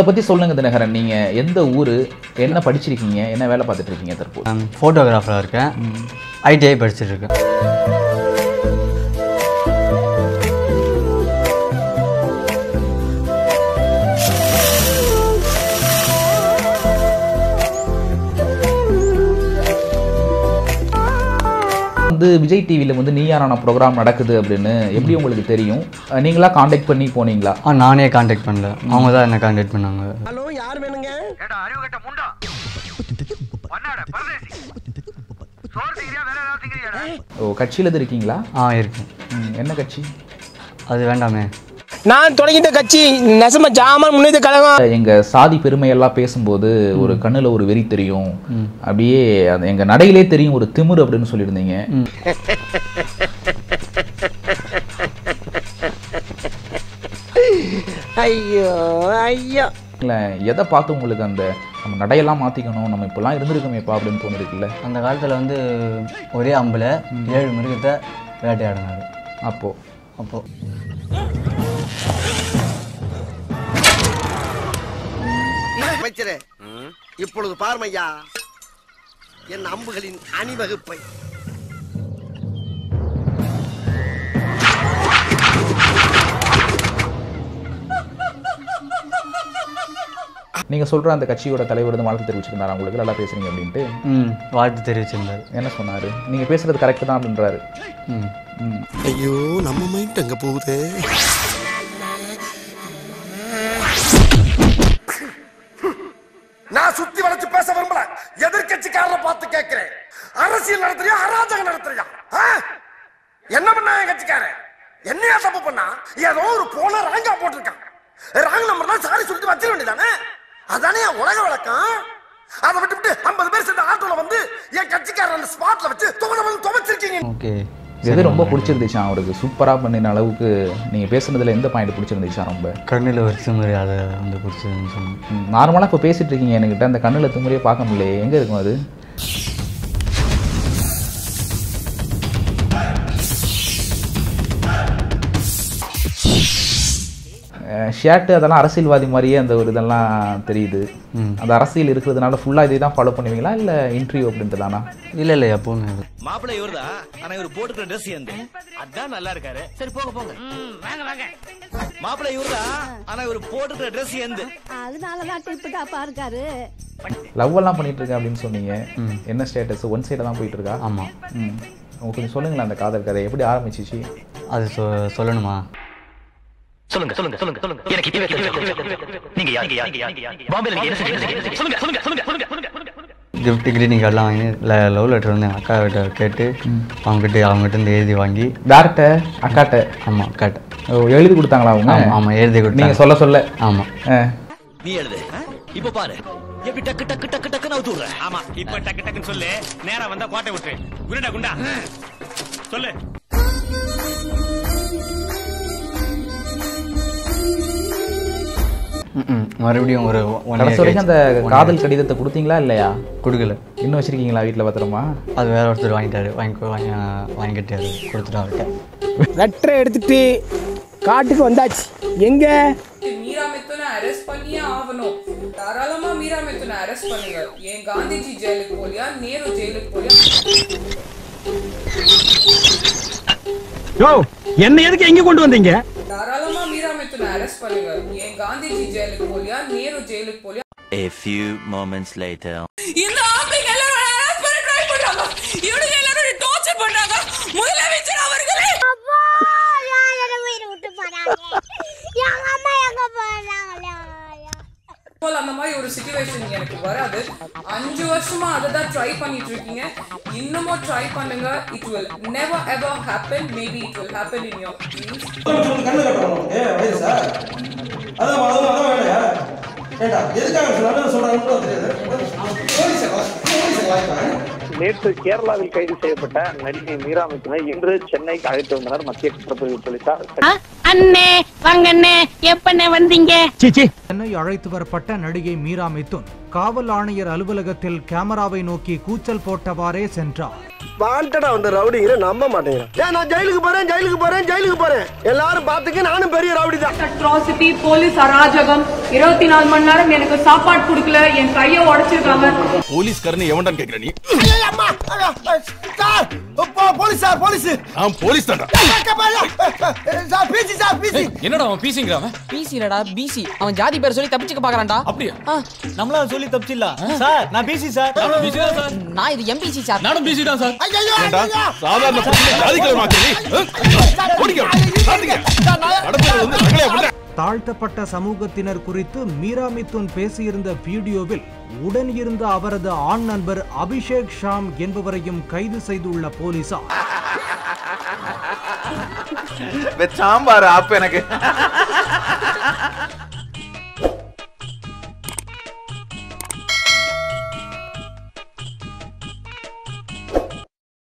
பத்தி சொல்லுங்க தினகரன் நீங்க எந்த ஊரு என்ன படிச்சிருக்கீங்க என்ன வேலை பார்த்துட்டு இருக்கீங்க தற்போது ஃபோட்டோகிராஃபராக இருக்கேன் ஐடிஐ படிச்சுட்டு இருக்கேன் வந்து விஜய் டிவில வந்து நீயாரான ப்ரோக்ராம் நடக்குது அப்படின்னு எப்படி உங்களுக்கு தெரியும் அஹ் நீங்களா காண்டாக்ட் பண்ணி போனீங்களா ஆ நானே காண்டாக்ட் பண்ணல அவங்க தான் என்ன காண்டாக்ட் பண்ணாங்க ஹலோ யார் வேணுங்க ஏடா அறிவு கட்ட முண்டா பண்ணாட பரதேசி சோறு திங்கிறியா வேற ஏதாவது திங்கிறியாடா ஓ கட்சியில இது இருக்கீங்களா ஆ இருக்கேன் ம், என்ன கட்சி அது வேண்டாமே நான் தொடங்கிட்ட கட்சி நெசம ஜாமான் முன்னேற்ற கழகம் எங்க சாதி பெருமையெல்லாம் பேசும்போது ஒரு கண்ணுல ஒரு வெறி தெரியும் அப்படியே அந்த எங்க நடையிலே தெரியும் ஒரு திமிரு அப்படின்னு சொல்லியிருந்தீங்க ஐயோ ஐயோ இல்ல எதை பார்த்து உங்களுக்கு அந்த நம்ம நடையெல்லாம் மாத்திக்கணும் நம்ம இப்பெல்லாம் இருந்திருக்கோமேப்பா அப்படின்னு தோணுருக்குல்ல அந்த காலத்தில் வந்து ஒரே அம்பில் ஏழு மிருகத்தை வேட்டையாடினாரு அப்போ அப்போது அமைச்சரே இப்பொழுது பார்மையா என் அம்புகளின் அணிவகுப்பை நீங்க சொல்ற அந்த கட்சியோட தலைவர் வந்து வாழ்த்து தெரிவிச்சிருந்தாரு உங்களுக்கு நல்லா பேசுறீங்க அப்படின்ட்டு ம் வாழ்த்து தெரிவிச்சிருந்தார் என்ன சொன்னாரு நீங்க பேசுறது கரெக்ட் தான் அப்படின்றாரு ம் ம். ஐயோ நம்ம மைண்ட் அங்க போகுதே நான் சுத்தி வளைச்சு பேச விரும்பல எதிர்கட்சிக்காரரை பார்த்து கேட்கிறேன் அரசியல் நடத்துறியா அராஜகம் நடத்துறியா ஆ? என்ன பண்ணா என் கட்சிக்காரன் என்னையா தப்பு பண்ணா ஏதோ ஒரு போன ராங்கா போட்டிருக்கான் ராங் நம்பர் தான் சாரி சொல்லிட்டு வச்சிட வேண்டியதானே அதானே என் உலக வழக்கம் அதை விட்டுவிட்டு ஐம்பது பேர் சேர்ந்த ஆட்டோல வந்து என் கட்சிக்காரன் அந்த ஸ்பாட்ல வச்சு துவன வந்து துவைச்சிருக்கீங்க ஓகே எது ரொம்ப பிடிச்சிருந்துச்சா அவருக்கு சூப்பரா பண்ணின அளவுக்கு நீங்க பேசுனதுல எந்த பாயிண்ட் பிடிச்சிருந்துச்சா ரொம்ப கண்ணில் ஒரு திமிரு அதை வந்து பிடிச்சதுன்னு சொன்னேன் நார்மலா இப்போ பேசிட்டு இருக்கீங்க என்கிட்ட அந்த கண்ணுல திமுறையே பார்க்க முடியல எங்க இருக்கும் அது ஷர்ட் அதெல்லாம் அரசியல்வாதி மாதிரியே அந்த ஒரு இதெல்லாம் தெரியுது அந்த அரசியல் இருக்கிறதுனால ஃபுல்லா இதே தான் ஃபாலோ பண்ணுவீங்களா இல்ல இன்டர்வியூ அப்படின்ட்டு தானா இல்லை இல்லை எப்போவுமே அது மாப்பிள்ளை இவர்தான் ஆனா இவர் போட்டுக்கிற ட்ரெஸ் எந்த அதான் நல்லா இருக்காரு சரி போங்க போங்க வாங்க வாங்க மாப்பிள்ளை இவர்தான் ஆனா இவர் போட்டுக்கிற ட்ரெஸ் எந்த அதனாலதான் டிப்பு டாப்பா இருக்காரு லவ் எல்லாம் பண்ணிட்டு இருக்கேன் அப்படின்னு சொன்னீங்க என்ன ஸ்டேட்டஸ் ஒன் சைடாக தான் போயிட்டு இருக்கா ஆமாம் ம் உங்களுக்கு கொஞ்சம் சொல்லுங்களேன் அந்த காதல் கதை எப்படி ஆரம்பிச்சிச்சு அது சொ சொல்லணுமா சொல்லுங்க சொல்லுங்க சொல்லுங்க சொல்லுங்க எனக்கு இப்பவே தெரியும். நீங்க யார் நீங்க யார் நீங்க யார் பாம்பேல நீங்க என்ன செஞ்சீங்க சொல்லுங்க சொல்லுங்க சொல்லுங்க சொல்லுங்க சொல்லுங்க சொல்லுங்க கிஃப்ட் கிரீட்டிங் கார்டெலாம் வாங்கி லவ் லெட்டர் வந்து எங்கள் அக்கா கிட்ட கேட்டு அவங்ககிட்ட அவங்ககிட்ட இருந்து எழுதி வாங்கி டேரக்ட அக்காட்ட ஆமாம் கேட்டேன் ஓ, எழுதி கொடுத்தாங்களா அவங்க ஆமாம் ஆமாம் எழுதி நீங்க கொடுத்தாங்க சொல்ல சொல்ல ஆமாம் ஆ. நீ எழுது இப்ப பாரு எப்படி டக்கு டக்கு டக்கு டக்குன்னு அவுத்து விடுற ஆமா இப்ப டக்கு டக்குன்னு சொல்லு நேரா வந்தா கோட்டை விட்டுரு குருடா குண்டா சொல்லு ம் மறுபடியும் ஒரு ஒன் கடைசி வரைக்கும் அந்த காதல் கடிதத்தை கொடுத்தீங்களா இல்லையா கொடுக்கல இன்னும் வச்சிருக்கீங்களா வீட்டில் பத்திரமா அது வேற ஒருத்தர் வாங்கிட்டாரு வாங்கி வாங்கி வாங்கிட்டாரு கொடுத்துட்டு அவர்கிட்ட லெட்டரை எடுத்துட்டு காட்டுக்கு வந்தாச்சு எங்க மீரா மித்துனை அரெஸ்ட் பண்ணியே ஆகணும் தாராளமா மீரா மித்துனை அரெஸ்ட் பண்ணுங்க ஏன் காந்திஜி ஜெயிலுக்கு போலியா நேரு ஜெயிலுக்கு போலியா யோ என்ன எதுக்கு எங்க கொண்டு வந்தீங்க தாராளமா மீரா மித்துனை அரெஸ்ட் பண்ணுங்க ஏன் காந்திஜி ஜெயிலுக்கு போலியா நேரு ஜெயிலுக்கு போலியா A few moments later இந்த ஆம்பளைங்க எல்லாரும் arrest பண்ண try பண்றாங்க இவனுங்க எல்லாரும் டார்ச்சர் பண்றாங்க முதலமைச்சர் அவர்களே அப்பா யாரோட உயிரை விட்டு போறாங்க எங்க அம்மா எங்க போறாங்களா போல அந்த மாதிரி ஒரு சுச்சுவேஷன் எனக்கு வராது அஞ்சு வருஷமா அதை தான் ட்ரை பண்ணிட்டு இருக்கீங்க இன்னமும் ட்ரை பண்ணுங்க it will never ever happen maybe it will happen in your dreams கண்ணு கட்டணும் ஏ வயசா அதான் அதான் அதான் வேலையா ஏண்டா எதுக்காக சொல்றாங்க சொல்றாங்கன்னு தெரியாது போலீஸை போலீஸை வாய்ப்பாங்க நேற்று கேரளாவில் கைது செய்யப்பட்ட நடிகை மீரா மிதுனை இன்று சென்னைக்கு அழைத்து வந்தனர் மத்திய குற்றப்பிரிவு போலீசார் அண்ணே வாங்க அண்ணே எப்பண்ணே வந்தீங்க சென்னை அழைத்து வரப்பட்ட நடிகை மீரா மிதுன் காவல் ஆணையர் அலுவலகத்தில் கேமராவை நோக்கி கூச்சல் போட்டவாறே சென்றார் வாண்டடா வந்த ரவுடிங்கிற நம்ப மாட்டேங்கிறேன் ஏன் நான் ஜெயிலுக்கு போறேன் ஜெயிலுக்கு போறேன் ஜெயிலுக்கு போறேன் எல்லாரும் பார்த்துக்க நானும் பெரிய ரவுடி தான் அட்ராசிட்டி போலீஸ் அராஜகம் இருபத்தி நாலு மணி நேரம் எனக்கு சாப்பாடு கொடுக்கல என் கையை உடைச்சிருக்காங்க போலீஸ்காரன் எவன்டான்னு கேக்குற நீ சார் போலீஸ் சார் போலீஸ் நான் போலீஸ் தான்டா சார் பிசி சார் பிசி என்னடா அவன் பீசிங்கிறான் பிசி இல்லடா பிசி அவன் ஜாதி பேர் சொல்லி தப்பிச்சுக்க பாக்குறான்டா அப்படியா நம்மள சொல்லி தப்பிச்சிடலாம் சார் நான் பிசி சார் நானும் BC தான் சார். நான் இது எம்பிசி சார் நானும் பிசி தான் சார் ஏண்டா சாதாரண பொண்ணு ஜாதிகளை மாத்தி நீ ஓடிக்க சாதிக்க கடத்தல வந்து நகலையா பண்ண தாழ்த்தப்பட்ட சமூகத்தினர் குறித்து மீரா மிதுன் பேசியிருந்த வீடியோவில் உடன் இருந்த அவரது ஆண் நண்பர் அபிஷேக் ஷாம் என்பவரையும் கைது செய்துள்ள போலீசார் சாம்பார் ஆப் எனக்கு